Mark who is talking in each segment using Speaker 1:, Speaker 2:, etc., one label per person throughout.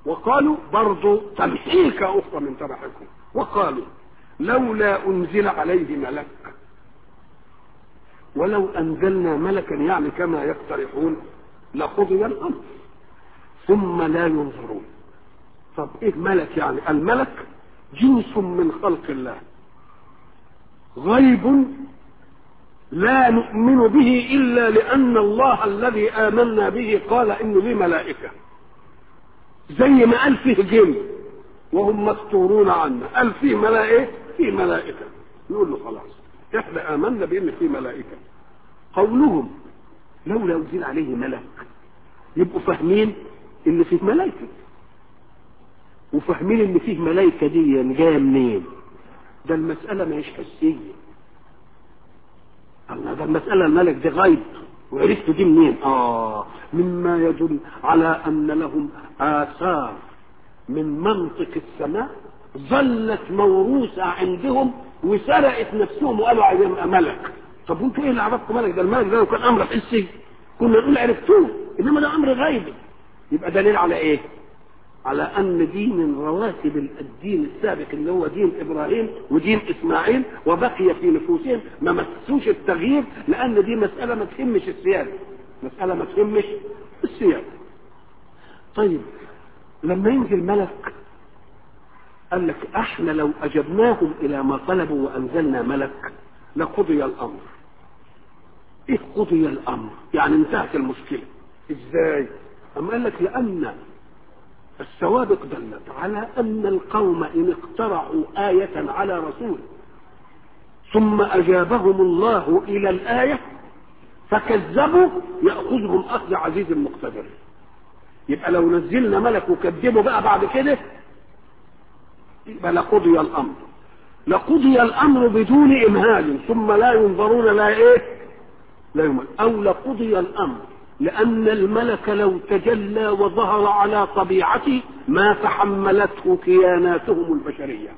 Speaker 1: وقالوا برضو تمحيكة أخرى من تبعكم وقالوا لولا أنزل عليه ملك ولو أنزلنا ملكا يعني كما يقترحون لقضي الأمر ثم لا ينظرون طب إيه ملك يعني الملك جنس من خلق الله غيب لا نؤمن به إلا لأن الله الذي آمنا به قال إن لي ملائكة زي ما قال فيه جن وهم مستورون عنا قال فيه ملائكة فيه ملائكة نقول له خلاص احنا آمنا بأن فيه ملائكة قولهم لولا أنزل عليه ملك يبقوا فاهمين إن فيه ملائكة وفاهمين إن فيه ملائكة دي جاية منين ده المسألة ما هيش حسية الله ده المسألة الملك دي غيب وعرفتوا دي منين؟ آه مما يدل على أن لهم آثار من منطق السماء ظلت موروثة عندهم وسرقت نفسهم وقالوا عايزين ملك طب وانتوا ايه اللي عرفكم ملك ده الملك ده لو كان امر حسي كنا نقول عرفتوه انما ده امر غيبي يبقى دليل على ايه؟ على ان دين من رواتب الدين السابق اللي هو دين ابراهيم ودين اسماعيل وبقي في نفوسهم ما مسوش التغيير لان دي مساله ما تهمش السياده مساله ما تهمش السياده طيب لما ينزل ملك قال لك احنا لو اجبناهم الى ما طلبوا وانزلنا ملك لقضي الامر ايه قضي الامر يعني انتهت المشكله ازاي اما قال لك لان السوابق دلت على أن القوم إن اقترعوا آية على رسول ثم أجابهم الله إلى الآية فكذبوا يأخذهم أخذ عزيز مقتدر يبقى لو نزلنا ملك وكذبوا بقى بعد كده يبقى لقضي الأمر لقضي الأمر بدون إمهال ثم لا ينظرون لا إيه لا يمهل أو لقضي الأمر لأن الملك لو تجلى وظهر على طبيعته ما تحملته كياناتهم البشرية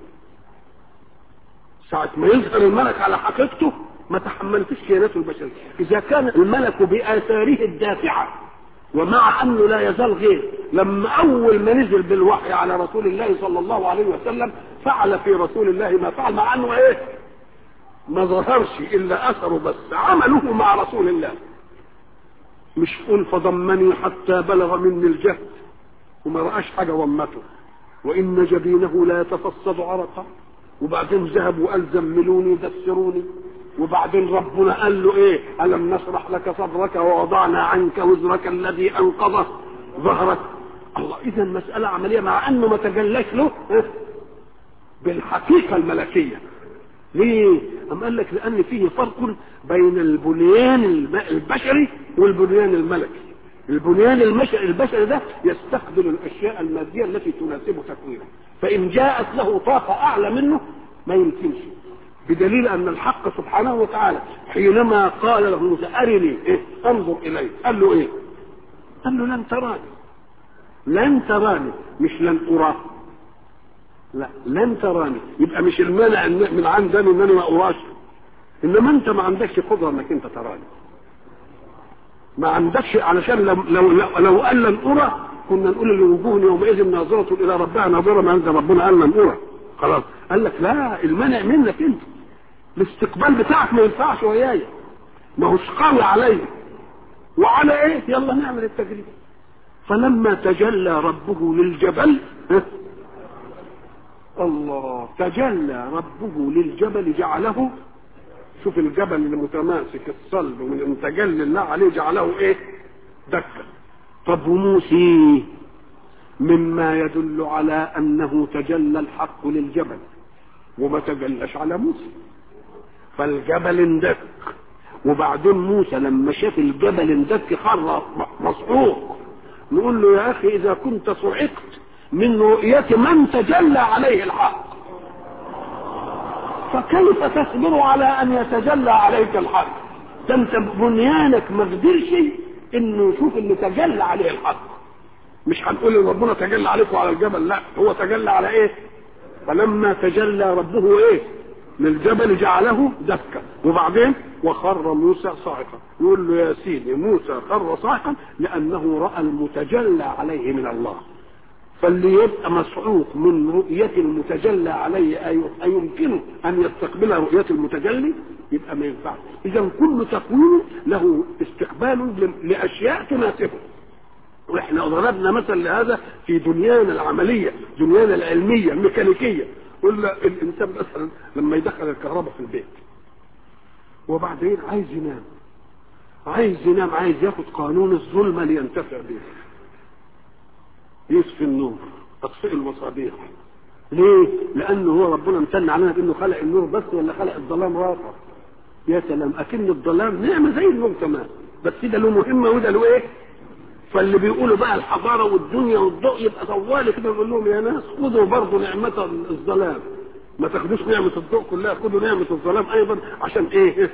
Speaker 1: ساعة ما يظهر الملك على حقيقته ما تحملتش كياناته البشرية إذا كان الملك بآثاره الدافعة ومع أنه لا يزال غير لما أول ما نزل بالوحي على رسول الله صلى الله عليه وسلم فعل في رسول الله ما فعل مع أنه إيه ما ظهرش إلا أثره بس عمله مع رسول الله مش قول فضمني حتى بلغ مني الجهد وما رآش حاجة ضمته وإن جبينه لا يتفصد عرقا وبعدين ذهب وقال زملوني دسروني وبعدين ربنا قال له ايه ألم نشرح لك صدرك ووضعنا عنك وزرك الذي أنقض ظهرك الله إذا مسألة عملية مع أنه ما تجلاش له بالحقيقة الملكية ليه؟ أم قال لك لأن فيه فرق بين البنيان البشري والبنيان الملكي. البنيان البشري ده يستقبل الأشياء المادية التي تناسب تكوينه. فإن جاءت له طاقة أعلى منه ما يمكنش. بدليل أن الحق سبحانه وتعالى حينما قال له موسى أرني إيه؟ انظر إلي قال له إيه؟ قال له لن تراني. لن تراني مش لن أراه. لا لن تراني يبقى مش المانع من عندنا ان انا ما اراش انما انت ما عندكش قدره انك انت تراني ما عندكش علشان لو لو لو, لو قال لن ارى كنا نقول لوجوه يومئذ ناظرة الى ربها ناظرة ما انزل ربنا قال لن ارى خلاص قال لك لا المانع منك انت الاستقبال بتاعك ما ينفعش وياي ما هوش قوي عليا وعلى ايه يلا نعمل التجربه فلما تجلى ربه للجبل الله تجلى ربه للجبل جعله شوف الجبل المتماسك الصلب من تجلى الله عليه جعله ايه دكا طب وموسى مما يدل على انه تجلى الحق للجبل وما تجلاش على موسى فالجبل اندك وبعدين موسى لما شاف الجبل اندك خر مصعوق نقول له يا اخي اذا كنت صعقت من رؤية من تجلى عليه الحق فكيف تصبر على ان يتجلى عليك الحق ده انت بنيانك ما قدرش انه يشوف انه تجلى عليه الحق مش هنقول ان ربنا تجلى عليكم على الجبل لا هو تجلى على ايه فلما تجلى ربه ايه للجبل جعله دكا وبعدين وخر موسى صاعقا يقول له يا سيدي موسى خر صاعقا لانه راى المتجلى عليه من الله فاللي يبقى مصعوق من رؤية المتجلى عليه أي- أيمكنه أن يستقبل رؤية المتجلي يبقى ما ينفعش إذا كل تكوين له استقبال ل- لأشياء تناسبه واحنا ضربنا مثل لهذا في دنيانا العملية دنيانا العلمية الميكانيكية قلنا الإنسان مثلا لما يدخل الكهرباء في البيت وبعدين عايز ينام عايز ينام عايز ياخد قانون الظلمة لينتفع به يطفي النور اطفئ المصابيح ليه؟ لأنه هو ربنا امتن علينا بأنه خلق النور بس ولا خلق الظلام واقع يا سلام أكن الظلام نعمة زي النور تمام بس ده له مهمة وده له إيه؟ فاللي بيقولوا بقى الحضارة والدنيا والضوء يبقى طوالي كده يقول لهم يا ناس خدوا برضه نعمة الظلام ما تاخدوش نعمة الضوء كلها خدوا نعمة الظلام أيضا عشان إيه؟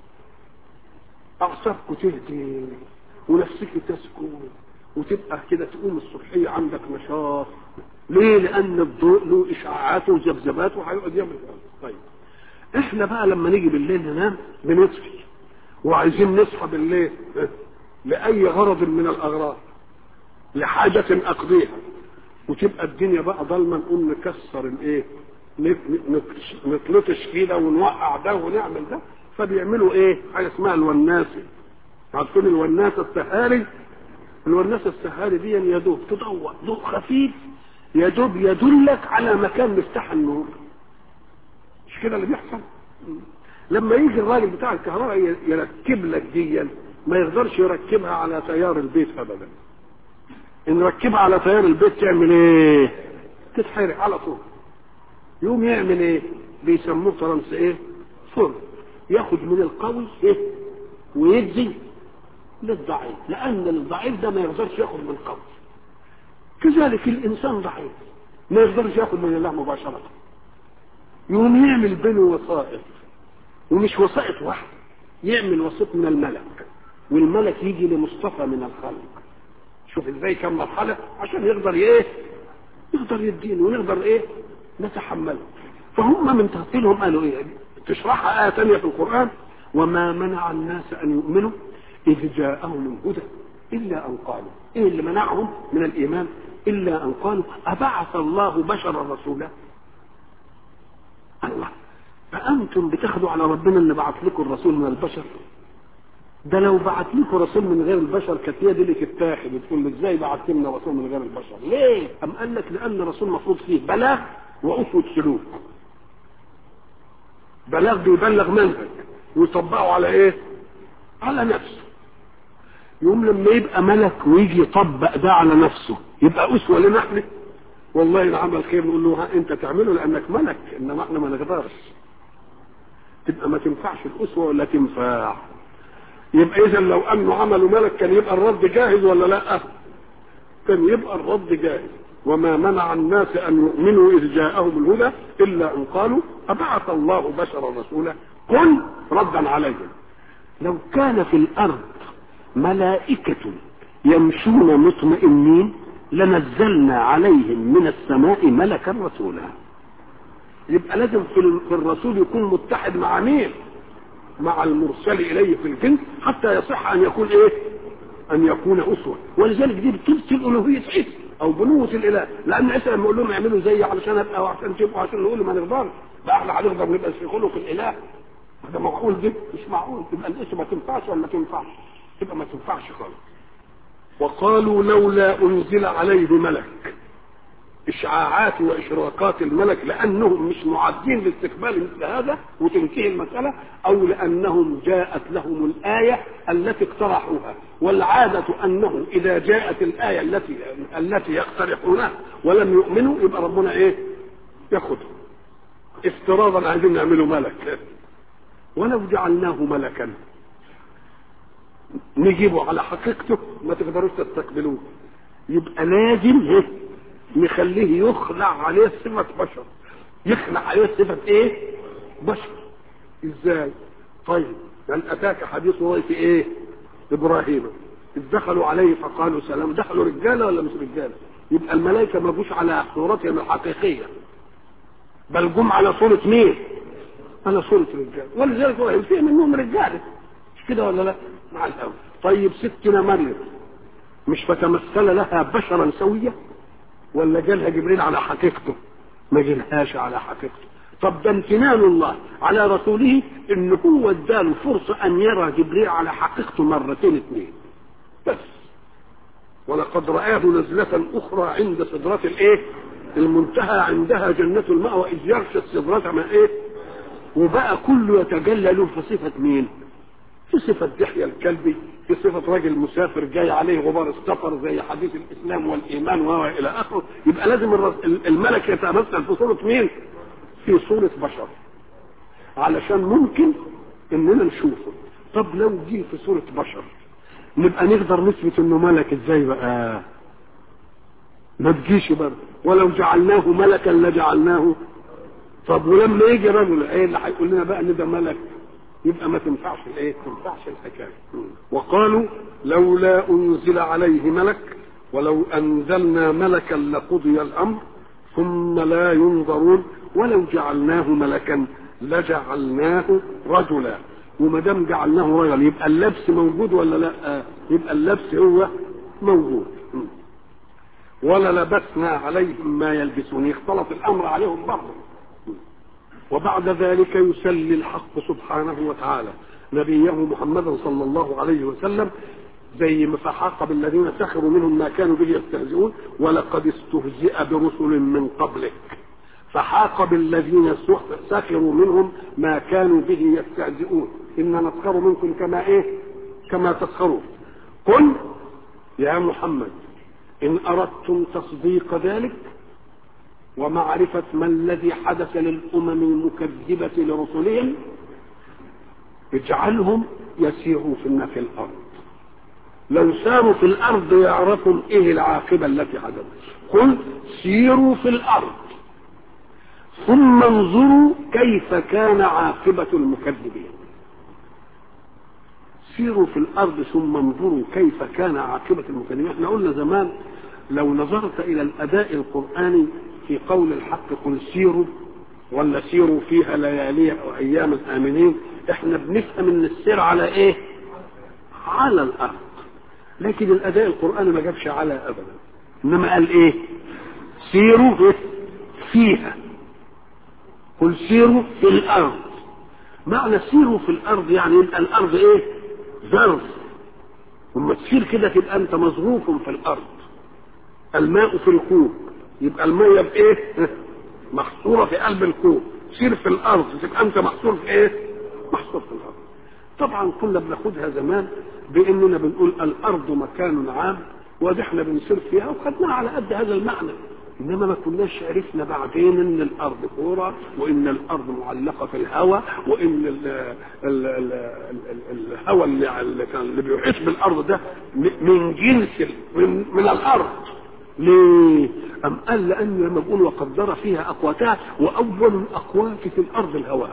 Speaker 1: أعصابكم تهدي ونفسك تسكن وتبقى كده تقوم الصبحية عندك نشاط ليه؟ لأن الضوء له إشعاعات وذبذبات وهيقعد يعمل طيب إحنا بقى لما نيجي بالليل ننام بنطفي وعايزين نصحى بالليل لأي غرض من الأغراض لحاجة أقضيها وتبقى الدنيا بقى ضلمة نقوم نكسر الإيه؟ نطلطش- نطلطش كده ونوقع ده ونعمل ده فبيعملوا إيه؟ حاجة اسمها الوناسة عارفين الوناسة السهاري الوناسة السهاري دي يا دوب تضوء ضوء خفيف يا دوب يدلك على مكان مفتاح النور مش كده اللي بيحصل لما يجي الراجل بتاع الكهرباء ي- يركب لك دي ما يقدرش يركبها على تيار البيت ابدا ان ركبها على تيار البيت تعمل ايه تتحرق على طول يقوم يعمل ايه بيسموه فرنسا ايه فرن ياخد من القوي ايه ويدي للضعيف لان الضعيف ده ما يقدرش ياخد من القوي كذلك الانسان ضعيف ما يقدرش ياخد من الله مباشره يقوم يعمل بينه وسائط ومش وسائط واحد يعمل وسيط من الملك والملك يجي لمصطفى من الخلق شوف ازاي كم مرحله عشان يقدر ايه يقدر يدين ونقدر ايه نتحمله فهم من تهطيلهم قالوا ايه تشرحها آية تانية في القرآن وما منع الناس أن يؤمنوا إذ جاءهم الهدى إلا أن قالوا إيه اللي منعهم من الإيمان إلا أن قالوا أبعث الله بشرا رسولا الله فأنتم بتاخدوا على ربنا اللي بعت لكم الرسول من البشر ده لو بعت لكم رسول من غير البشر كانت هي دي اللي تتاخد وتقول له ازاي بعت لنا رسول من غير البشر؟ ليه؟ أم قال لك لأن الرسول مفروض فيه بلاغ وأسوة سلوك. بلاغ بيبلغ منهج ويطبقه على إيه؟ على نفسه. يوم لما يبقى ملك ويجي يطبق ده على نفسه يبقى أسوة لنا احنا والله إن عمل خير نقول له ها أنت تعمله لأنك ملك إنما احنا ما نقدرش. تبقى ما تنفعش الأسوة ولا تنفع. يبقى اذا لو انه عملوا ملك كان يبقى الرد جاهز ولا لا كان يبقى الرد جاهز وما منع الناس ان يؤمنوا اذ جاءهم الهدى الا ان قالوا ابعث الله بشرا رسولا قل ردا عليهم لو كان في الارض ملائكه يمشون مطمئنين لنزلنا عليهم من السماء ملكا رسولا يبقى لازم في في الرسول يكون متحد مع مين مع المرسل اليه في الجنس حتى يصح ان يكون ايه ان يكون اسوه ولذلك دي بتبطل الوهيه عيسى او بنوه الاله لان عيسى لما يقول لهم اعملوا زي علشان ابقى وعشان تبقوا عشان نقول ما نقدرش بقى احنا هنقدر نبقى في خلق الاله ده معقول دي مش معقول تبقى الاسم ما تنفعش ولا ما تنفعش تبقى ما تنفعش خالص وقالوا لولا انزل عليه ملك اشعاعات واشراقات الملك لانهم مش معدين لاستقبال مثل هذا وتنتهي المساله او لانهم جاءت لهم الايه التي اقترحوها والعاده انه اذا جاءت الايه التي التي يقترحونها ولم يؤمنوا يبقى ربنا ايه؟ ياخذهم افتراضا عايزين نعمله ملك ولو جعلناه ملكا نجيبه على حقيقته ما تقدروش تستقبلوه يبقى لازم ايه نخليه يخلع عليه صفة بشر يخلع عليه صفة ايه بشر ازاي طيب هل اتاك حديث ضيف ايه ابراهيم اذ دخلوا عليه فقالوا سلام دخلوا رجاله ولا مش رجاله يبقى الملائكه ما جوش على صورتهم الحقيقيه بل جم على صوره مين على صوره رجال ولذلك ابراهيم فيه منهم رجاله مش كده ولا لا مع الاول طيب ستنا مريم مش فتمثل لها بشرا سويا ولا جالها جبريل على حقيقته ما جالهاش على حقيقته طب ده امتنان الله على رسوله ان هو اداله فرصه ان يرى جبريل على حقيقته مرتين اثنين بس ولقد رآه نزلة أخرى عند سدرة الإيه؟ المنتهى عندها جنة المأوى إذ يغشى السدرة ما إيه؟ وبقى كله يتجلى له في صفة مين؟ في صفة دحية الكلبي في صفة راجل مسافر جاي عليه غبار السفر زي حديث الإسلام والإيمان وهو إلى آخره يبقى لازم الملك يتمثل في صورة مين؟ في صورة بشر علشان ممكن إننا نشوفه طب لو جه في صورة بشر نبقى نقدر نثبت انه ملك ازاي بقى ما تجيش برضه ولو جعلناه ملكا لجعلناه طب ولما يجي رجل ايه اللي هيقول لنا بقى ان ده ملك يبقى ما تنفعش الايه ما تنفعش الحكايه وقالوا لولا انزل عليه ملك ولو انزلنا ملكا لقضي الامر ثم لا ينظرون ولو جعلناه ملكا لجعلناه رجلا وما دام جعلناه رجل يبقى اللبس موجود ولا لا يبقى اللبس هو موجود ولا لبسنا عليهم ما يلبسون اختلط الامر عليهم برضه وبعد ذلك يسلي الحق سبحانه وتعالى نبيه محمدا صلى الله عليه وسلم زي ما فحاق بالذين سخروا منهم ما كانوا به يستهزئون ولقد استهزئ برسل من قبلك فحاق بالذين سخروا منهم ما كانوا به يستهزئون إنا نسخر منكم كما إيه كما تسخرون قل يا محمد إن أردتم تصديق ذلك ومعرفة ما الذي حدث للأمم المكذبة لرسلهم اجعلهم يسيروا في في الأرض لو ساروا في الأرض يعرفوا إيه العاقبة التي حدثت قل سيروا في الأرض ثم انظروا كيف كان عاقبة المكذبين سيروا في الأرض ثم انظروا كيف كان عاقبة المكذبين احنا قلنا زمان لو نظرت إلى الأداء القرآني في قول الحق قل سيروا ولا سيروا فيها ليالي وأيام آمنين احنا بنفهم ان السير على ايه على الأرض لكن الأداء القرآني ما جابش على أبدا إنما قال ايه سيروا فيها قل سيروا في الارض معنى سيروا في الارض يعني يبقى الارض ايه ظرف لما تسير كده تبقى انت مظروف في الارض الماء في الكوب يبقى المية بايه محصورة في قلب الكوب سير في الارض تبقى انت محصور في ايه محصور في الارض طبعا كنا بناخدها زمان باننا بنقول الارض مكان عام وده احنا بنسير فيها وخدناها على قد هذا المعنى انما ما كناش عرفنا بعدين ان الارض كوره وان الارض معلقه في الهواء وان ال ال ال ال الهواء اللي كان اللي بيحيط بالارض ده من جنس من, من الارض ليه؟ أم قال لأن لما بقول وقدر فيها أقواتها وأول الأقوات في الأرض الهواء.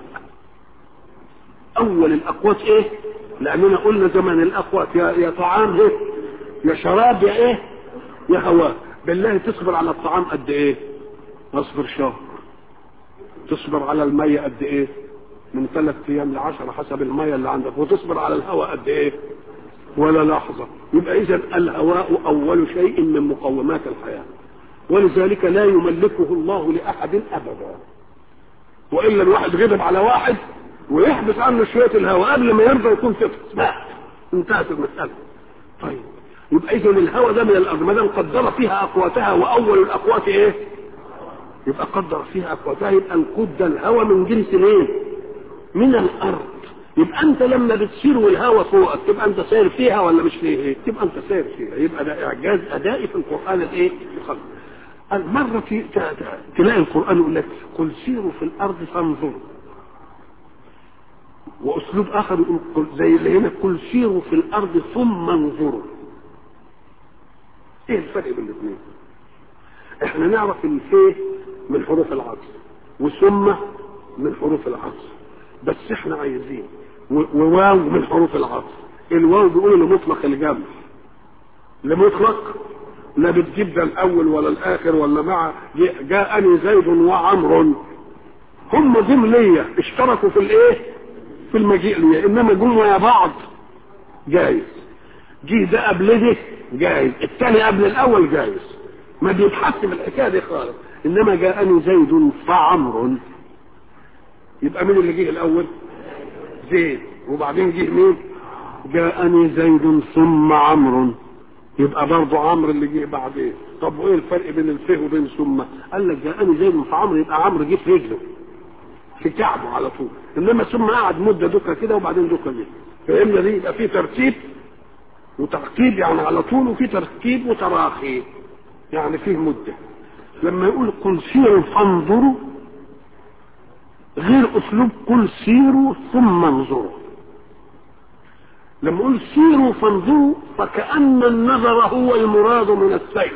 Speaker 1: أول الأقوات إيه؟ لأننا قلنا زمان الأقوات يا يا طعام إيه؟ يا شراب يا إيه؟ يا هواء. بالله تصبر على الطعام قد ايه اصبر شهر تصبر على المية قد ايه من ثلاث ايام لعشرة حسب المية اللي عندك وتصبر على الهواء قد ايه ولا لحظة يبقى اذا الهواء اول شيء من مقومات الحياة ولذلك لا يملكه الله لاحد ابدا والا الواحد غضب على واحد ويحبس عنه شوية الهواء قبل ما يرضى يكون فقس مات انتهت المسألة طيب يبقى اذا الهوى ده من الارض ما دام قدر فيها اقواتها واول الاقوات ايه؟ يبقى قدر فيها اقواتها يبقى القد ده الهوى من جنس الايه؟ من الارض يبقى انت لما بتسير والهوى فوقك تبقى انت ساير فيها ولا مش فيها ايه؟ تبقى انت ساير فيها يبقى ده اعجاز ادائي في القران الايه؟ الخلق مرة في تلاقي القرآن يقول لك قل سيروا في الأرض فانظروا وأسلوب آخر يقول زي اللي هنا قل سيروا في الأرض ثم انظروا ايه الفرق بين الاثنين احنا نعرف الفيه من حروف العطف وثم من حروف العطف بس احنا عايزين وواو من حروف العطف الواو بيقول لمطلق الجمع لمطلق لا بتجيب ده الاول ولا الاخر ولا مع جاءني زيد وعمر هم جم ليا اشتركوا في الايه في المجيء ليا انما جم يا بعض جايز جه ده قبل ده جايز الثاني قبل الاول جايز ما بيتحسب الحكايه دي خالص انما جاءني زيد فعمر يبقى مين اللي جه الاول زيد وبعدين جه مين جاءني زيد ثم عمرو يبقى برضه عمرو اللي جه بعدين طب وايه الفرق بين الفه وبين ثم قال لك جاءني زيد فعمرو يبقى عمرو جه في رجله في كعبه على طول انما ثم قعد مده دكه كده وبعدين دكه جه فهمنا دي يبقى في ترتيب وترتيب يعني على طول وفي ترتيب وتراخي يعني فيه مده لما يقول قل سيروا فانظروا غير اسلوب قل سيروا ثم انظروا لما اقول سيروا فانظروا فكأن النظر هو المراد من السير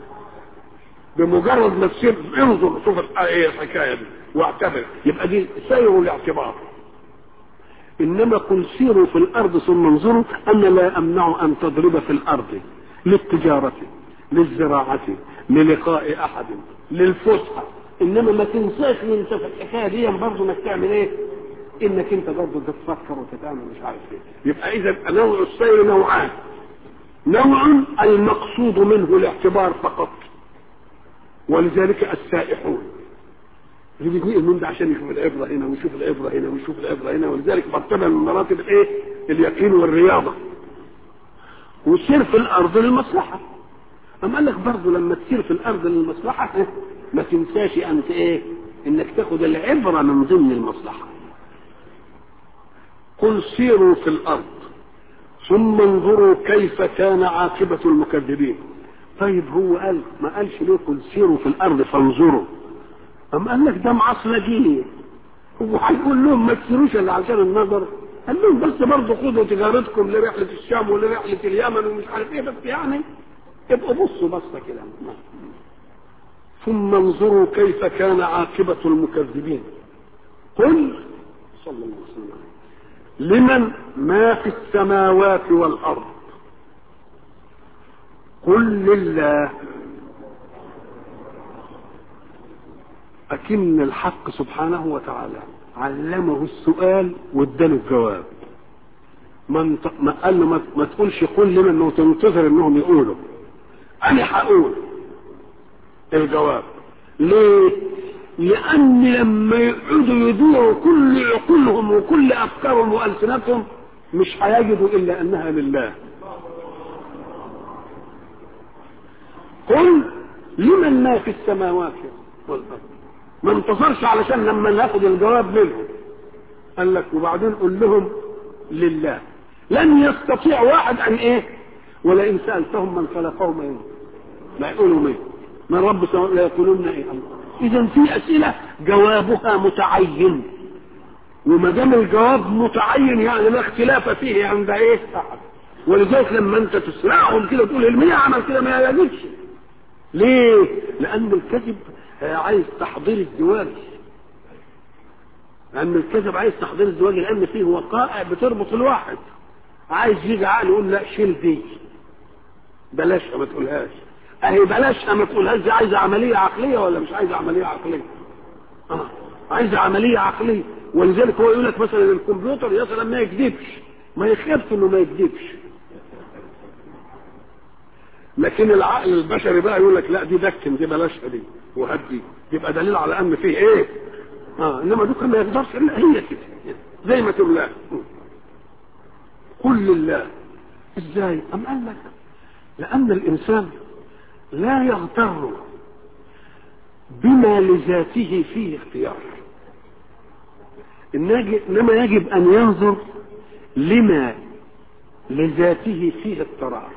Speaker 1: بمجرد ما تسير انظر شوف ايه الحكايه دي واعتبر يبقى دي سير الاعتبار انما قل سيروا في الارض ثم انظروا انا لا امنع ان تضرب في الارض للتجاره للزراعه للقاء احد للفسحه انما ما تنساش انت في الحكايه دي برضه انك تعمل ايه انك انت برضه تتفكر وتتعمل مش عارف ايه يبقى اذا نوع السير نوعان نوع المقصود منه الاعتبار فقط ولذلك السائحون اللي بيجي من ده عشان يشوف العبره هنا ويشوف العبره هنا ويشوف العبره هنا ولذلك مرتبه من مراتب الايه؟ اليقين والرياضه. وسير في الارض للمصلحه. أما قال لك برضه لما تسير في الارض للمصلحه ما تنساش انت ايه؟ انك تاخد العبره من ضمن المصلحه. قل سيروا في الارض ثم انظروا كيف كان عاقبه المكذبين. طيب هو قال ما قالش ليه قل سيروا في الارض فانظروا. أم قال لك ده معصلجيه هو هيقول لهم ما تسيروش الا عشان النظر قال لهم بس برضه خدوا تجارتكم لرحله الشام ولرحله اليمن ومش عارف ايه بس يعني ابقوا بصوا بصه كده ثم انظروا كيف كان عاقبة المكذبين قل صلى الله عليه وسلم لمن ما في السماوات والأرض قل لله أكن الحق سبحانه وتعالى علمه السؤال واداله الجواب ما, ما قال له ما, ما تقولش قل لمن وتنتظر انهم يقولوا انا هقول الجواب ليه لان لما يقعدوا يدوروا كل عقولهم وكل افكارهم والسنتهم مش هيجدوا الا انها لله قل لمن ما في السماوات والارض ما انتصرش علشان لما ناخد الجواب منهم قال لك وبعدين قل لهم لله لن يستطيع واحد ان ايه ولئن سالتهم من خلقهم ايه لا يقولوا مين من رب لا يقولون ايه الله اذا في اسئله جوابها متعين وما دام الجواب متعين يعني لا اختلاف فيه عند ايه احد ولذلك لما انت تسرعهم كده تقول المية عمل كده ما يجوزش ليه؟ لأن الكذب عايز تحضير الزواج لأن الكذب عايز تحضير الزواج لأن فيه وقائع بتربط الواحد عايز يجي عقل يقول لا شيل دي بلاشها ما تقولهاش اهي بلاشها ما تقولهاش دي عايزه عمليه عقليه ولا مش عايزه عمليه عقليه؟ اه عايزه عمليه عقليه ولذلك هو يقول لك مثلا الكمبيوتر يا سلام ما يكذبش ما يخافش انه ما يكذبش لكن العقل البشري بقى يقول لك لا دي دكن دي بلاشها دي وهدي يبقى دليل على ان فيه ايه؟ اه انما دوك ما يقدرش الا هي كده زي ما تقول لا قل لله ازاي؟ ام قال لك لان الانسان لا يغتر بما لذاته فيه اختيار انما يجب ان ينظر لما لذاته فيه اضطرار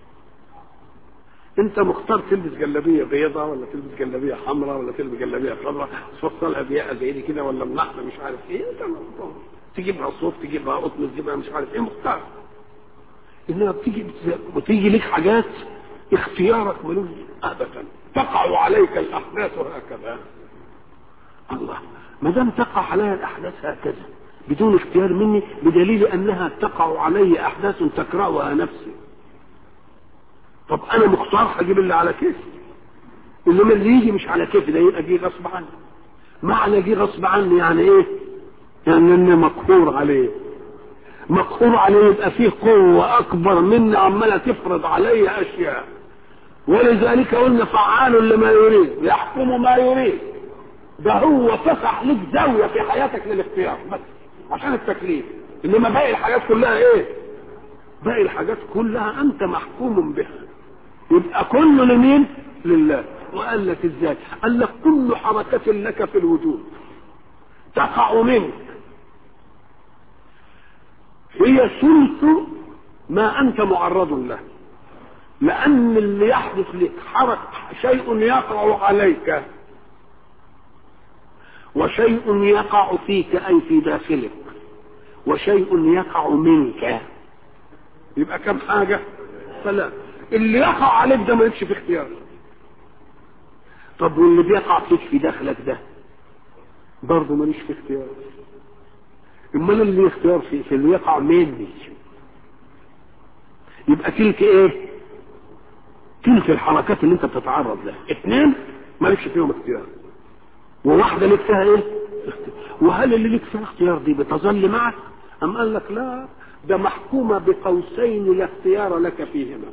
Speaker 1: انت مختار تلبس جلابيه بيضاء ولا تلبس جلابيه حمراء ولا تلبس جلابيه خضراء تفصلها ضيقه زي دي كده ولا ملحمه مش عارف ايه انت مختار تجيبها صوف تجيبها قطن تجيبها مش عارف ايه مختار انما بتيجي بتيجي لك حاجات اختيارك ملوش ابدا تقع عليك الاحداث هكذا الله ما دام تقع علي الاحداث هكذا بدون اختيار مني بدليل انها تقع علي احداث تكرهها نفسي طب انا مختار هجيب اللي على كيفي انما اللي يجي مش على كيفي ده يبقى جه غصب عني معنى جه غصب عني يعني ايه يعني اني مقهور عليه مقهور عليه يبقى فيه قوة أكبر مني عمالة تفرض علي أشياء ولذلك قلنا فعال لما يريد يحكم ما يريد ده هو فتح لك زاوية في حياتك للاختيار بس عشان التكليف انما باقي الحاجات كلها ايه باقي الحاجات كلها انت محكوم بها يبقى كله لمين لله وقال لك ازاي قال لك كل حركة لك في الوجود تقع منك هي ثلث ما انت معرض له لان اللي يحدث لك حرك شيء يقع عليك وشيء يقع فيك اي في داخلك وشيء يقع منك يبقى كم حاجة فلا اللي يقع عليك ده ما يكشف اختيار طب واللي بيقع فيك في داخلك ده برضه ماليش في اختيار امال اللي اختيار في, في اللي يقع مني يبقى تلك ايه تلك الحركات اللي انت بتتعرض لها اثنين مالكش فيهم اختيار وواحدة لك فيها ايه وهل اللي لك فيها اختيار دي بتظل معك ام قال لك لا ده محكومة بقوسين لا اختيار لك فيهما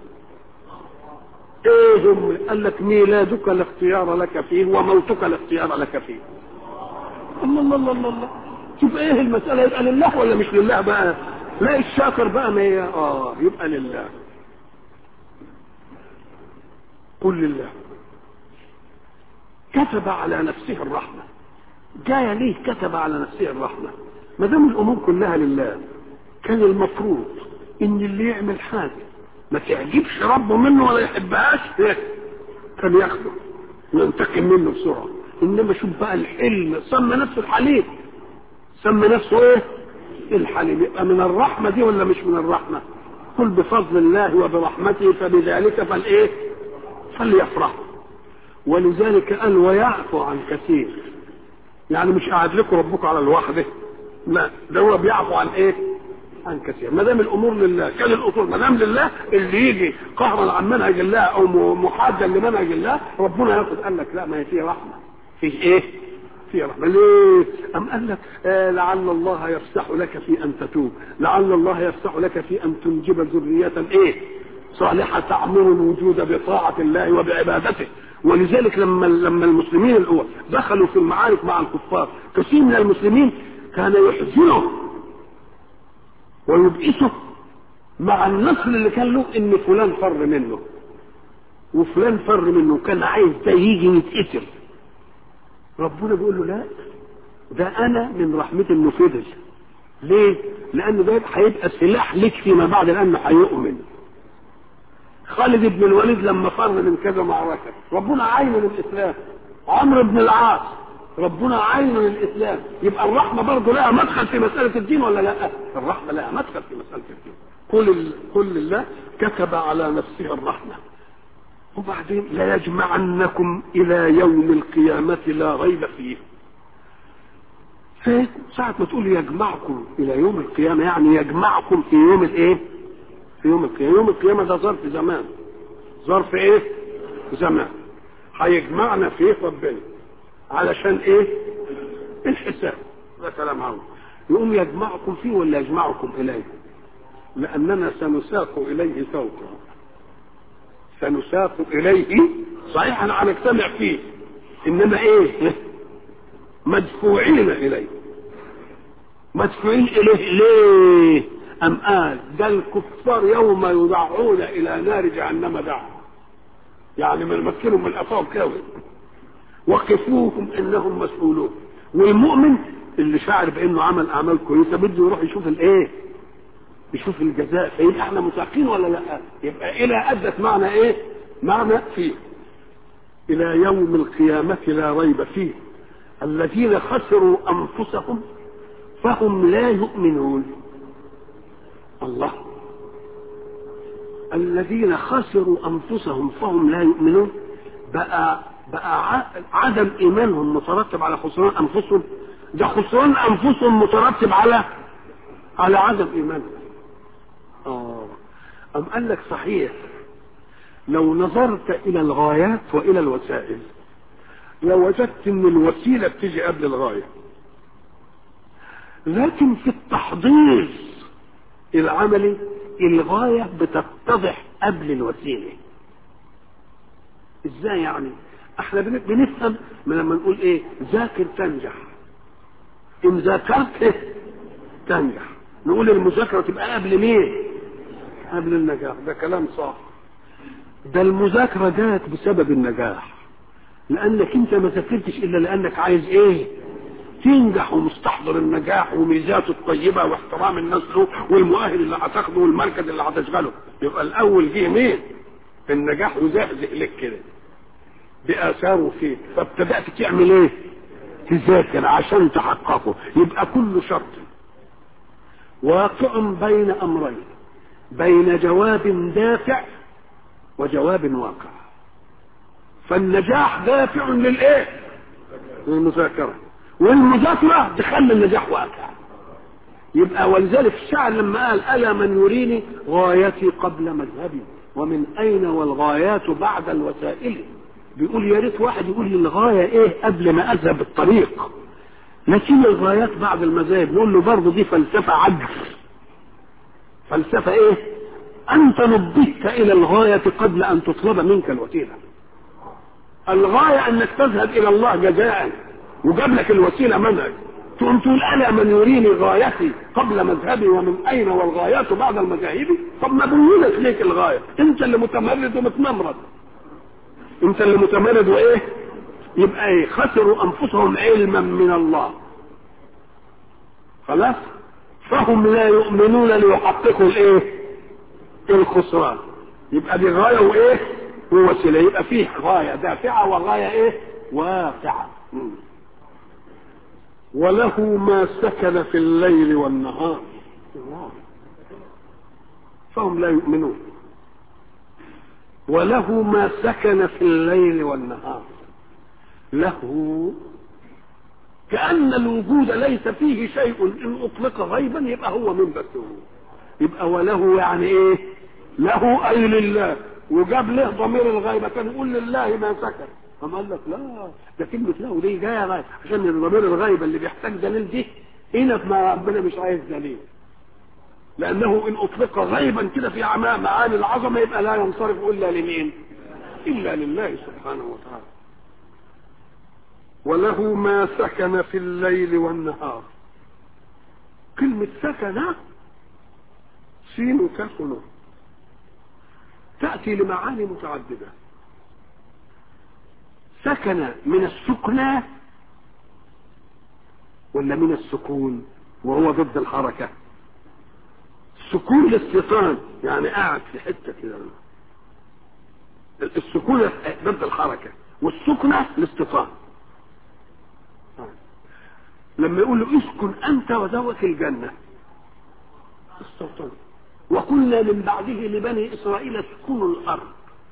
Speaker 1: ايه هم قال لك ميلادك لا اختيار لك فيه وموتك لا اختيار لك فيه الله الله الله الله, الله. شوف ايه المسألة يبقى لله ولا مش لله بقى لا الشاكر بقى ما هي اه يبقى لله قل لله كتب على نفسه الرحمة جاية ليه كتب على نفسه الرحمة ما دام الامور كلها لله كان المفروض ان اللي يعمل حاجة ما تعجبش ربه منه ولا يحبهاش إيه؟ كان ياخده وينتقم منه بسرعة انما شوف بقى الحلم سمى نفسه الحليم سمى نفسه ايه الحليم يبقى من الرحمة دي ولا مش من الرحمة قل بفضل الله وبرحمته فبذلك فالايه فليفرحوا ولذلك قال ويعفو عن كثير يعني مش قاعد لكم ربكم على الوحده لا ده هو بيعفو عن ايه عن كثير ما دام الامور لله كان الاصول ما دام لله اللي يجي قهرا عن منهج الله او محادا لمنهج الله ربنا ياخد قال لك لا ما هي فيه رحمه فيه ايه فيه رحمه ليه ام قال لك آه لعل الله يفسح لك في ان تتوب لعل الله يفسح لك في ان تنجب ذريه ايه صالحه تعمر الوجود بطاعه الله وبعبادته ولذلك لما لما المسلمين الاول دخلوا في المعارك مع الكفار كثير من المسلمين كان يحزنه ويبئسه مع النصر اللي كان له ان فلان فر منه وفلان فر منه كان عايز ده يجي يتقتل ربنا بيقول له لا ده انا من رحمتي انه فضل ليه؟ لان ده هيبقى سلاح لك فيما بعد لانه هيؤمن خالد بن الوليد لما فر من كذا معركه ربنا عين الاسلام عمرو بن العاص ربنا عين الاسلام يبقى الرحمه برضه لها مدخل في مساله الدين ولا لا الرحمه لها مدخل في مساله الدين قل قل لله كتب على نفسه الرحمه وبعدين لا يجمعنكم الى يوم القيامه لا ريب فيه ساعة ما تقول يجمعكم إلى يوم القيامة يعني يجمعكم في يوم الإيه؟ في يوم القيامة، يوم القيامة ده ظرف زمان. ظرف إيه؟ زمان. هيجمعنا فيه ربنا. علشان ايه الحساب ده كلام عظيم يقوم يجمعكم فيه ولا يجمعكم اليه لاننا سنساق اليه سوقا سنساق اليه صحيح انا هنجتمع فيه انما ايه مدفوعين اليه مدفوعين اليه ليه ام قال ده الكفار يوم يدعون الى نار جهنم دعا يعني من مكنهم من افاهم كده وقفوهم انهم مسؤولون والمؤمن اللي شاعر بانه عمل اعمال كويسه بده يروح يشوف الايه يشوف الجزاء فيبقى احنا مساقين ولا لا يبقى الى ادت معنى ايه معنى فيه الى يوم القيامه لا ريب فيه الذين خسروا انفسهم فهم لا يؤمنون الله الذين خسروا انفسهم فهم لا يؤمنون بقى بقى عدم ايمانهم مترتب على خسران انفسهم ده خسران انفسهم مترتب على على عدم ايمانهم اه ام قال لك صحيح لو نظرت الى الغايات والى الوسائل لوجدت ان الوسيله بتيجي قبل الغايه لكن في التحضير العملي الغايه بتتضح قبل الوسيله ازاي يعني احنا بن- بنفهم من لما نقول ايه ذاكر تنجح ان ذاكرت إيه؟ تنجح نقول المذاكره تبقى قبل مين قبل النجاح ده كلام صح ده المذاكره جات بسبب النجاح لانك انت ما ذاكرتش الا لانك عايز ايه تنجح ومستحضر النجاح وميزاته الطيبه واحترام الناس له والمؤهل اللي هتاخده والمركز اللي هتشغله يبقى الاول جه مين النجاح وزهزه لك كده باثاره فيك فابتدات تعمل ايه تذاكر عشان تحققه يبقى كل شرط واقع بين امرين بين جواب دافع وجواب واقع فالنجاح دافع للايه للمذاكره والمذاكره تخلي النجاح واقع يبقى ولذلك الشاعر لما قال الا من يريني غايتي قبل مذهبي ومن اين والغايات بعد الوسائل بيقول يا ريت واحد يقول لي الغايه ايه قبل ما اذهب الطريق لكن الغايات بعد المذاهب نقول له برضه دي فلسفه عجز فلسفه ايه انت نبهت الى الغايه قبل ان تطلب منك الوسيله الغايه انك تذهب الى الله جزاء وجاب لك الوسيله منهج تقوم تقول الا من يريني غايتي قبل مذهبي ومن اين والغايات بعد المذاهب طب ما بينت ليك الغايه انت اللي متمرد ومتنمرد انت اللي متمرد وايه يبقى ايه خسروا انفسهم علما من الله خلاص فهم لا يؤمنون ليحققوا الايه الخسران يبقى دي غايه وايه ووسيله يبقى فيه غايه دافعه وغايه ايه واقعه مم. وله ما سكن في الليل والنهار الله. فهم لا يؤمنون وله ما سكن في الليل والنهار له كأن الوجود ليس فيه شيء إن أطلق غيبا يبقى هو من بس هو يبقى وله يعني إيه له أي لله وجاب له ضمير الغيبة كان يقول لله ما سكن أما قال لك لا ده كلمة له دي جاية غيب عشان ضمير الغيبة اللي بيحتاج دليل دي هنا ما ربنا مش عايز دليل لأنه إن أطلق غيبا كده في أعماء معاني العظمة يبقى لا ينصرف إلا لمين؟ إلا لله سبحانه وتعالى وله ما سكن في الليل والنهار كلمة سكن سين وكاف ونون تأتي لمعاني متعددة سكن من السكنى ولا من السكون وهو ضد الحركة سكون الاستيطان يعني قاعد في حتة كده السكون ضد الحركة والسكنة الاستيطان لما يقول له اسكن انت وزوجك الجنه استوطنوا وقلنا من بعده لبني اسرائيل اسكنوا الارض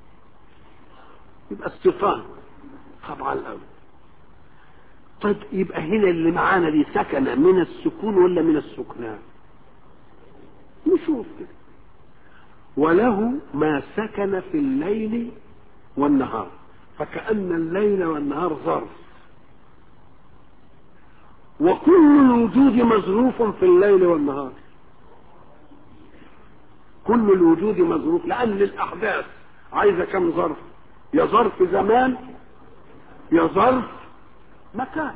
Speaker 1: يبقى استيطان طبعا الاول طيب يبقى هنا اللي معانا دي سكن من السكون ولا من السكنان نشوف كده وله ما سكن في الليل والنهار فكأن الليل والنهار ظرف وكل الوجود مظروف في الليل والنهار كل الوجود مظروف لأن الأحداث عايزة كم ظرف يا ظرف زمان يا ظرف مكان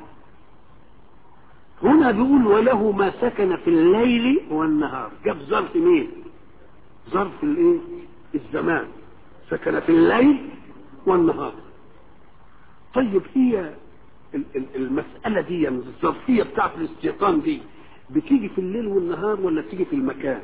Speaker 1: هنا بيقول وله ما سكن في الليل والنهار جاب ظرف مين ظرف الايه الزمان سكن في الليل والنهار طيب هي المسألة دي يعني الظرفية بتاعت الاستيطان دي بتيجي في الليل والنهار ولا بتيجي في المكان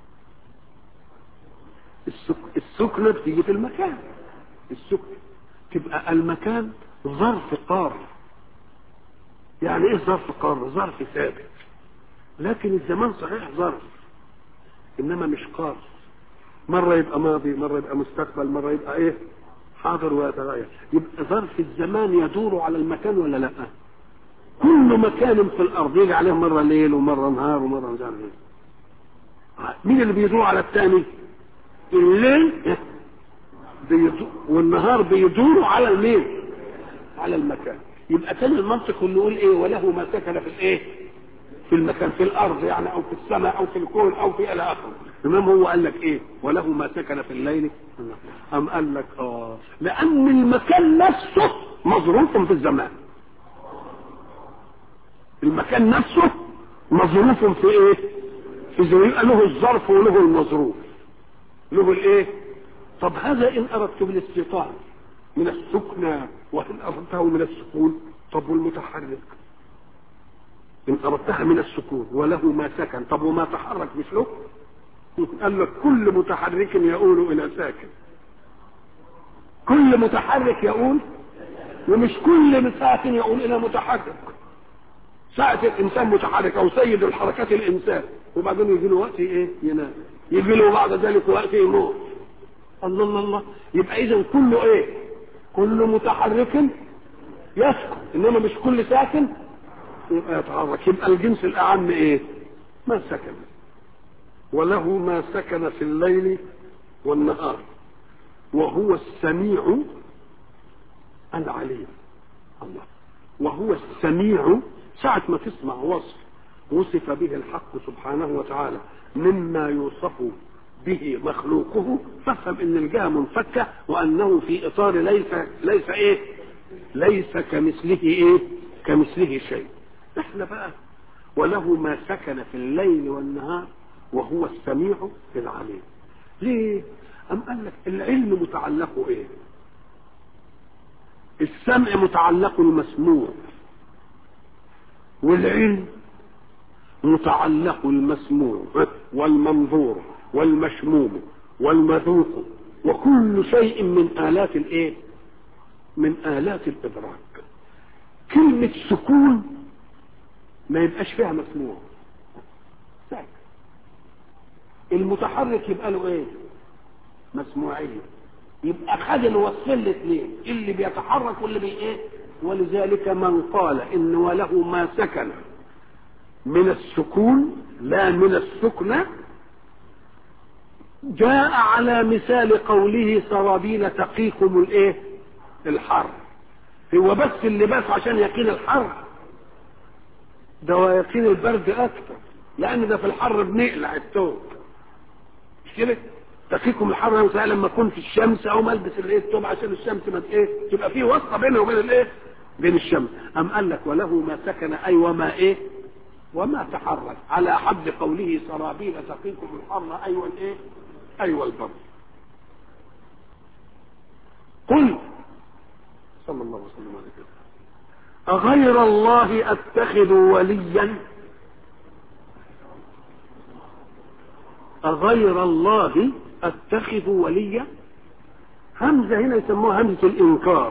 Speaker 1: السك... السكنة بتيجي في المكان السكنة تبقى المكان ظرف قار يعني ايه ظرف قار ظرف ثابت لكن الزمان صحيح ظرف انما مش قار مرة يبقى ماضي مرة يبقى مستقبل مرة يبقى ايه حاضر ويتغير يبقى ظرف الزمان يدور على المكان ولا لا كل مكان في الارض يجي عليه مره ليل ومره نهار ومره مش عارف ايه مين اللي بيدور على الثاني الليل بيدور والنهار بيدور على المين على المكان يبقى كان المنطق اللي يقول ايه وله ما سكن في الايه في المكان في الارض يعني او في السماء او في الكون او في الى اخره إمام هو قال لك إيه وله ما سكن في الليل أم قال لك آه لأن المكان نفسه مظروف في الزمان المكان نفسه مظروف في ايه في زمان له الظرف وله المظروف له الايه طب هذا ان اردت بالاستيطان من السكنى وان اردته من السكون طب والمتحرك ان اردتها من السكون وله ما سكن طب وما تحرك مش له قال لك كل متحرك يؤول الى ساكن كل متحرك يؤول ومش كل ساكن يؤول الى متحرك ساعة الإنسان متحرك أو سيد الحركات الإنسان وبعدين يجي له وقت إيه؟ ينام يجي له بعد ذلك وقت يموت الله الله الله يبقى إذا كله إيه؟ كل متحرك يسكن إنما مش كل ساكن يبقى يتحرك يبقى الجنس الأعم إيه؟ ما سكن وله ما سكن في الليل والنهار وهو السميع العليم الله وهو السميع ساعة ما تسمع وصف وصف به الحق سبحانه وتعالى مما يوصف به مخلوقه فافهم ان الجهة منفكة وانه في اطار ليس ليس ايه ليس كمثله ايه كمثله شيء احنا بقى وله ما سكن في الليل والنهار وهو السميع العليم ليه ام قال لك العلم متعلق ايه السمع متعلق المسموع والعلم متعلق المسموع والمنظور والمشموم والمذوق وكل شيء من آلات الايه من آلات الإدراك كلمة سكون ما يبقاش فيها مسموع ساكت المتحرك يبقى له ايه مسموعية يبقى خد الوصفين الاثنين اللي بيتحرك واللي بي ايه ولذلك من قال ان وله ما سكن من السكون لا من السكنة جاء على مثال قوله سرابيل تقيكم الايه الحر هو بس اللباس عشان يقين الحر ده يقين البرد اكتر لان ده في الحر بنقلع الثوب مش كده تقيكم الحر مثلا لما اكون في الشمس او البس الايه الثوب عشان الشمس ما ايه تبقى في واسطه بينه وبين الايه بين الشمس ام قال لك وله ما سكن اي وما ايه وما تحرك على حد قوله سرابيل تقيكم الحر ايوه الايه ايوه البرد قل صلى الله وسلم عليه وسلم أغير الله أتخذ وليا أغير الله أتخذ وليا همزة هنا يسموها همزة الإنكار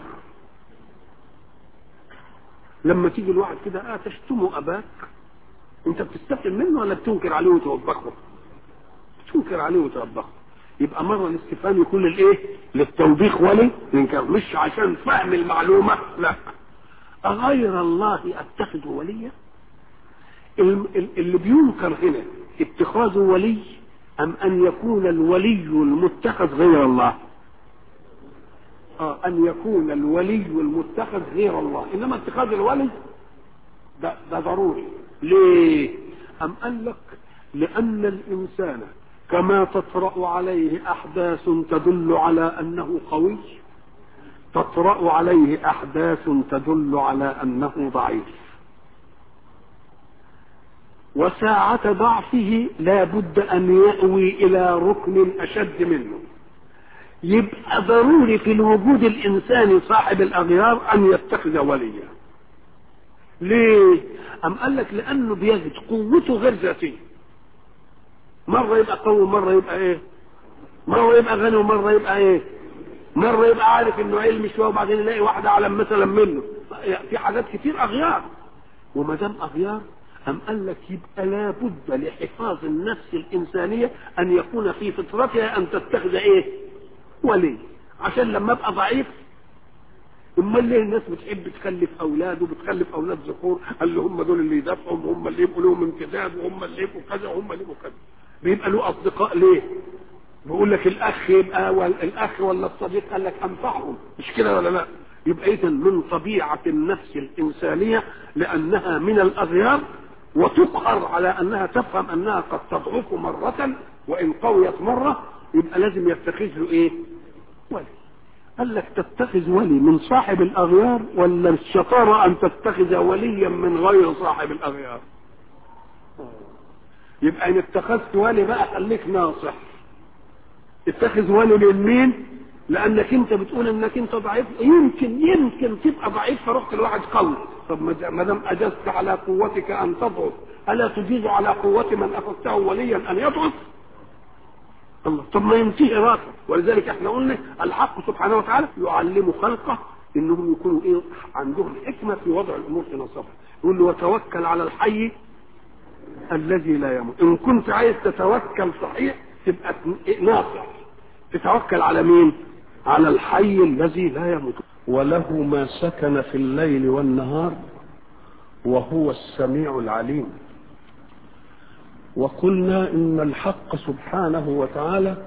Speaker 1: لما تيجي الواحد كده آه تشتم أباك أنت بتستقل منه ولا بتنكر عليه وتوبخه؟ تنكر عليه وتوبخه يبقى مرة الاستفهام يكون للإيه؟ للتوبيخ ولي الإنكار مش عشان فهم المعلومة لا أغير الله أتخذ وليا اللي بينكر هنا اتخاذ ولي أم أن يكون الولي المتخذ غير الله آه أن يكون الولي المتخذ غير الله إنما اتخاذ الولي ده, ده ضروري ليه أم قال لك لأن الإنسان كما تطرأ عليه أحداث تدل على أنه قوي تطرأ عليه أحداث تدل على أنه ضعيف وساعة ضعفه لا بد أن يأوي إلى ركن أشد منه يبقى ضروري في الوجود الإنساني صاحب الأغيار أن يتخذ وليا ليه؟ أم قال لك لأنه بيجد قوته غير ذاتية مرة يبقى قوي مرة يبقى إيه؟ مرة يبقى غني ومرة يبقى إيه؟ مرة يبقى عارف إنه علم شوية وبعدين يلاقي واحدة أعلم مثلا منه في حاجات كتير أغيار وما دام أغيار أم قال لك يبقى لابد لحفاظ النفس الإنسانية أن يكون في فطرتها أن تتخذ إيه؟ ولي عشان لما أبقى ضعيف امال ليه الناس بتحب تخلف اولاد وبتخلف اولاد ذكور اللي هم دول اللي يدافعوا وهم اللي يبقوا لهم امتداد وهم اللي يبقوا كذا وهم اللي يبقوا كذا بيبقى له اصدقاء ليه؟ بيقول لك الاخ يبقى الاخ ولا الصديق قال لك انفعهم مش كده ولا لا؟ يبقى اذا من طبيعه النفس الانسانيه لانها من الاغيار وتقهر على انها تفهم انها قد تضعف مره وان قويت مره يبقى لازم يتخذ له ايه ولي قال لك تتخذ ولي من صاحب الاغيار ولا الشطاره ان تتخذ وليا من غير صاحب الاغيار يبقى ان اتخذت ولي بقى خليك ناصح اتخذ ولي من مين لانك انت بتقول انك انت ضعيف يمكن يمكن تبقى ضعيف فرحت لواحد قوي طب ما دام اجزت على قوتك ان تضعف الا تجيز على قوه من اخذته وليا ان يضعف الله طب ما ينتهي راسه ولذلك احنا قلنا الحق سبحانه وتعالى يعلم خلقه انهم يكونوا ايه عندهم حكمه في وضع الامور في نصبها يقول له وتوكل على الحي الذي لا يموت ان كنت عايز تتوكل صحيح تبقى ناصح تتوكل على مين على الحي الذي لا يموت وله ما سكن في الليل والنهار وهو السميع العليم وقلنا ان الحق سبحانه وتعالى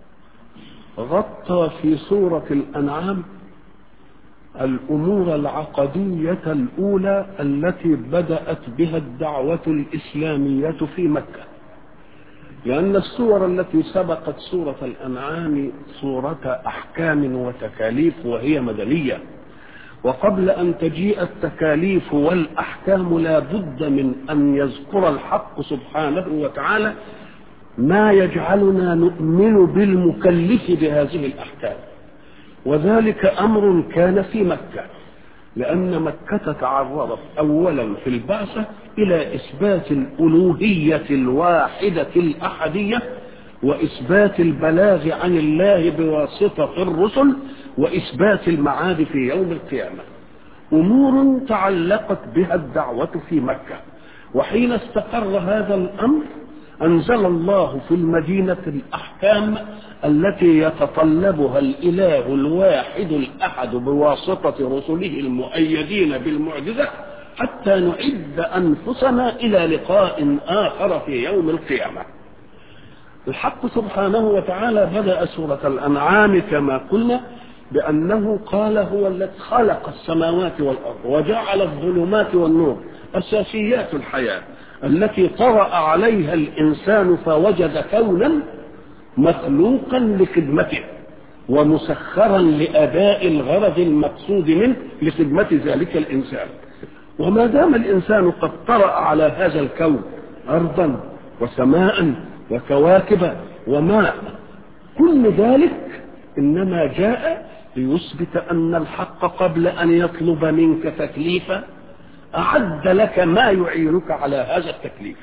Speaker 1: غطى في سوره الانعام الامور العقديه الاولى التي بدات بها الدعوه الاسلاميه في مكه لان السور التي سبقت سوره الانعام سوره احكام وتكاليف وهي مدنيه وقبل ان تجيء التكاليف والاحكام لا بد من ان يذكر الحق سبحانه وتعالى ما يجعلنا نؤمن بالمكلف بهذه الاحكام وذلك امر كان في مكه لان مكه تعرضت اولا في البعثه الى اثبات الالوهيه الواحده الاحديه واثبات البلاغ عن الله بواسطه الرسل واثبات المعاد في يوم القيامه امور تعلقت بها الدعوه في مكه وحين استقر هذا الامر انزل الله في المدينه الاحكام التي يتطلبها الاله الواحد الاحد بواسطه رسله المؤيدين بالمعجزه حتى نعد انفسنا الى لقاء اخر في يوم القيامه الحق سبحانه وتعالى بدا سوره الانعام كما قلنا بانه قال هو الذي خلق السماوات والارض وجعل الظلمات والنور اساسيات الحياه التي طرا عليها الانسان فوجد كونا مخلوقا لخدمته ومسخرا لاداء الغرض المقصود منه لخدمه ذلك الانسان وما دام الانسان قد طرا على هذا الكون ارضا وسماء وكواكب وماء كل ذلك انما جاء ليثبت ان الحق قبل ان يطلب منك تكليفا اعد لك ما يعينك على هذا التكليف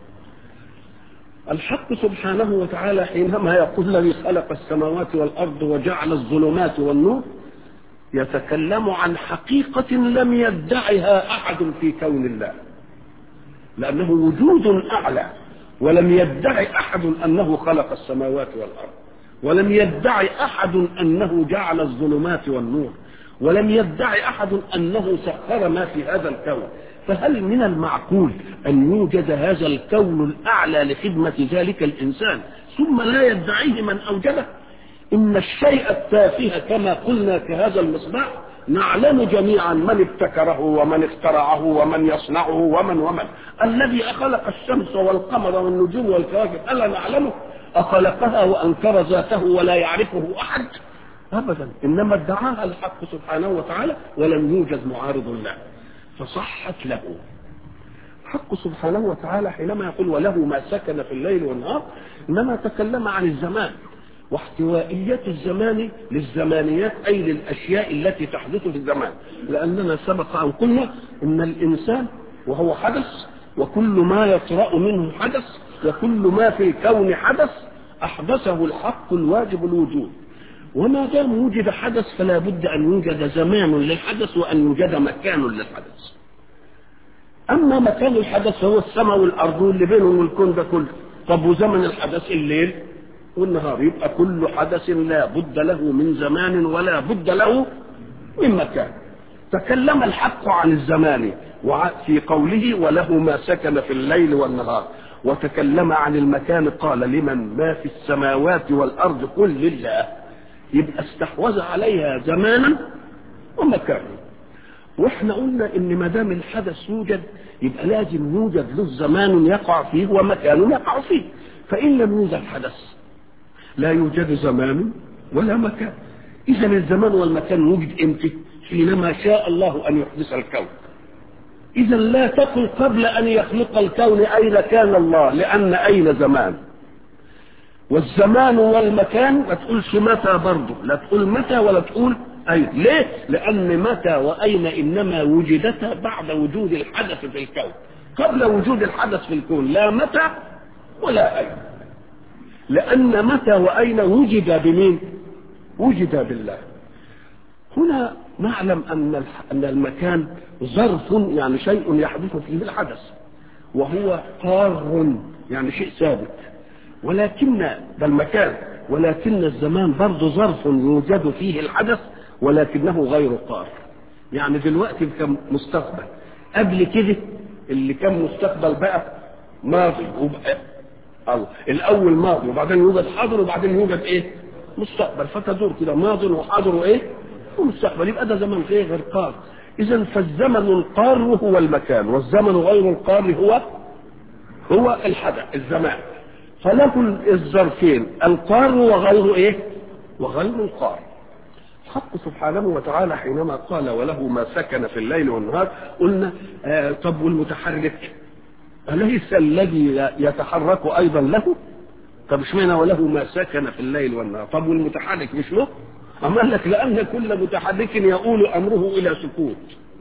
Speaker 1: الحق سبحانه وتعالى حينما يقول الذي خلق السماوات والارض وجعل الظلمات والنور يتكلم عن حقيقه لم يدعها احد في كون الله لانه وجود اعلى ولم يدعي احد انه خلق السماوات والارض ولم يدعي احد انه جعل الظلمات والنور ولم يدعي احد انه سخر ما في هذا الكون فهل من المعقول ان يوجد هذا الكون الاعلى لخدمه ذلك الانسان ثم لا يدعيه من اوجده ان الشيء التافه كما قلنا كهذا المصباح نعلم جميعا من ابتكره ومن اخترعه ومن يصنعه ومن ومن الذي خلق الشمس والقمر والنجوم والكواكب الا نعلمه اخلقها وانكر ذاته ولا يعرفه احد ابدا انما ادعاها الحق سبحانه وتعالى ولم يوجد معارض له فصحت له الحق سبحانه وتعالى حينما يقول وله ما سكن في الليل والنهار انما تكلم عن الزمان واحتوائية الزمان للزمانيات أي للأشياء التي تحدث في الزمان لأننا سبق أن قلنا أن الإنسان وهو حدث وكل ما يطرأ منه حدث وكل ما في الكون حدث أحدثه الحق الواجب الوجود وما دام وجد حدث فلا بد أن يوجد زمان للحدث وأن يوجد مكان للحدث أما مكان الحدث هو السماء والأرض اللي بينهم الكون ده كله طب وزمن الحدث الليل والنهار يبقى كل حدث لا بد له من زمان ولا بد له من مكان تكلم الحق عن الزمان في قوله وله ما سكن في الليل والنهار وتكلم عن المكان قال لمن ما في السماوات والارض قل لله يبقى استحوذ عليها زمانا ومكانا واحنا قلنا ان ما دام الحدث يوجد يبقى لازم يوجد له زمان يقع فيه ومكان يقع فيه فإن لم يوجد حدث لا يوجد زمان ولا مكان إذا الزمان والمكان وجد إمتى حينما شاء الله أن يحدث الكون إذا لا تقل قبل أن يخلق الكون أين كان الله لأن أين زمان والزمان والمكان ما تقولش متى برضه لا تقول متى ولا تقول أين ليه لأن متى وأين إنما وجدتا بعد وجود الحدث في الكون قبل وجود الحدث في الكون لا متى ولا أين لأن متى وأين وجد بمين وجد بالله هنا نعلم أن أن المكان ظرف يعني شيء يحدث فيه الحدث وهو قار يعني شيء ثابت ولكن ده المكان ولكن الزمان برضه ظرف يوجد فيه الحدث ولكنه غير قار يعني دلوقتي كان مستقبل قبل كده اللي كان مستقبل بقى ماضي وبقى الله الاول ماضي وبعدين يوجد حاضر وبعدين يوجد ايه مستقبل فتدور كده ماضي وحاضر وايه ومستقبل يبقى ده زمن ايه غير قار اذا فالزمن القار هو المكان والزمن غير القار هو هو الحدث الزمان فله الظرفين القار وغير ايه وغير القار الحق سبحانه وتعالى حينما قال وله ما سكن في الليل والنهار قلنا آه طب والمتحرك أليس الذي يتحرك أيضا له طب اشمعنى وله ما سكن في الليل والنهار طب والمتحرك مش له أما قال لك لأن كل متحرك يؤول أمره إلى سكوت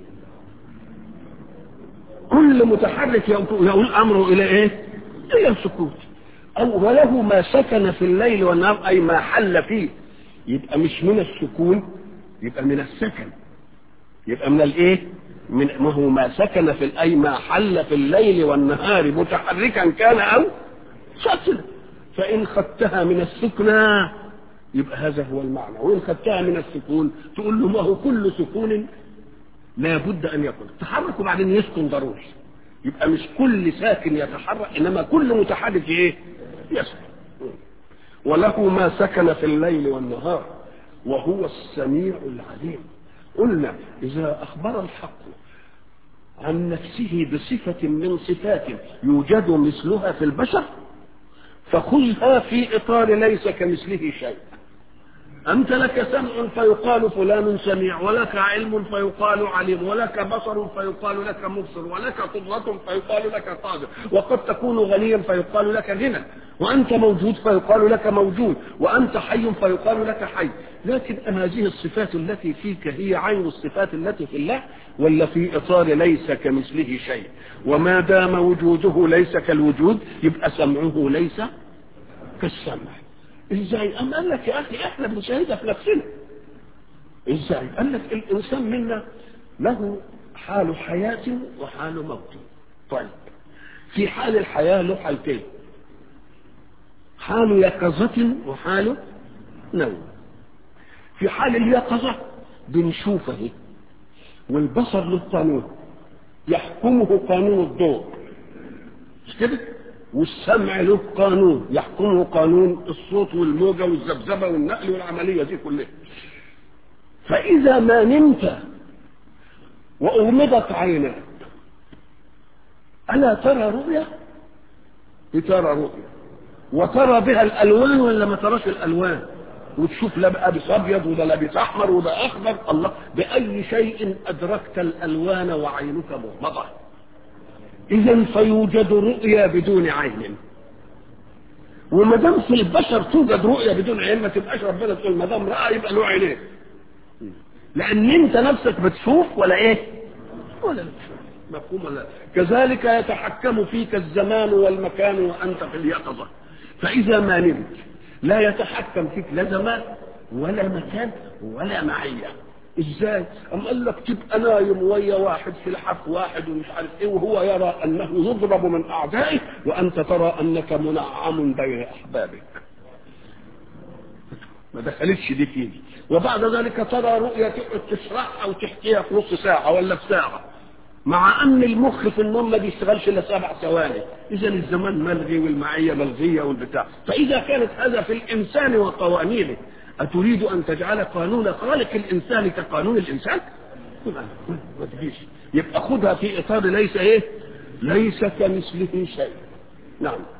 Speaker 1: كل متحرك يؤول أمره إلى إيه إلى السكوت أو وله ما سكن في الليل والنهار أي ما حل فيه يبقى مش من السكون يبقى من السكن يبقى من الايه من ما هو ما سكن في اي ما حل في الليل والنهار متحركا كان او ساكنا فان خدتها من السكنى يبقى هذا هو المعنى وان خدتها من السكون تقول له ما هو كل سكون لا بد ان يكون تحرك وبعدين يسكن ضروري يبقى مش كل ساكن يتحرك انما كل متحرك ايه يسكن وله ما سكن في الليل والنهار وهو السميع العليم قلنا إذا أخبر الحق عن نفسه بصفة من صفات يوجد مثلها في البشر فخذها في إطار ليس كمثله شيء أنت لك سمع فيقال فلان سميع ولك علم فيقال عليم ولك بصر فيقال لك مبصر ولك قدرة فيقال لك قادر وقد تكون غنيا فيقال لك غنى وأنت موجود فيقال لك موجود وأنت حي فيقال لك حي لكن هذه الصفات التي فيك هي عين الصفات التي في الله ولا في إطار ليس كمثله شيء وما دام وجوده ليس كالوجود يبقى سمعه ليس كالسمع ازاي أم قال لك يا اخي احنا بنشاهدها في نفسنا ازاي قال لك الانسان منا له حال حياة وحال موت طيب في حال الحياة له حالتين حال يقظة وحال نوم في حال اليقظة بنشوفه والبصر له قانون يحكمه قانون الضوء مش كده والسمع له قانون يحكمه قانون الصوت والموجة والذبذبة والنقل والعملية دي كلها فإذا ما نمت وأغمضت عيناك ألا ترى رؤية؟ ترى رؤية وترى بها الألوان ولا ما تراش الألوان وتشوف لا بقى لابس أبيض وده لابس أحمر وده أخضر الله بأي شيء أدركت الألوان وعينك مغمضة اذا فيوجد رؤيا بدون عين وما دام في البشر توجد رؤيا بدون عين ما تبقاش ربنا تقول ما دام راى يبقى له عينين لان انت نفسك بتشوف ولا ايه ولا بتشوف مفهوم ولا كذلك يتحكم فيك الزمان والمكان وانت في اليقظه فاذا ما نمت لا يتحكم فيك لا زمان ولا مكان ولا معيه ازاي ام قال لك تبقى نايم ويا واحد في الحف واحد ومش عارف ايه وهو يرى انه يضرب من اعدائه وانت ترى انك منعم بين احبابك ما دخلتش دي فيه وبعد ذلك ترى رؤيا تقعد تشرحها او تحكيها في نص ساعه ولا في ساعه مع ان المخ في النوم ما بيشتغلش الا سبع ثواني اذا الزمان ملغي والمعيه ملغيه والبتاع فاذا كانت هذا في الانسان وقوانينه أتريد أن تجعل قانون خالق الإنسان كقانون الإنسان؟ ما تجيش يبقى خدها في إطار ليس إيه؟ ليس كمثله شيء. نعم.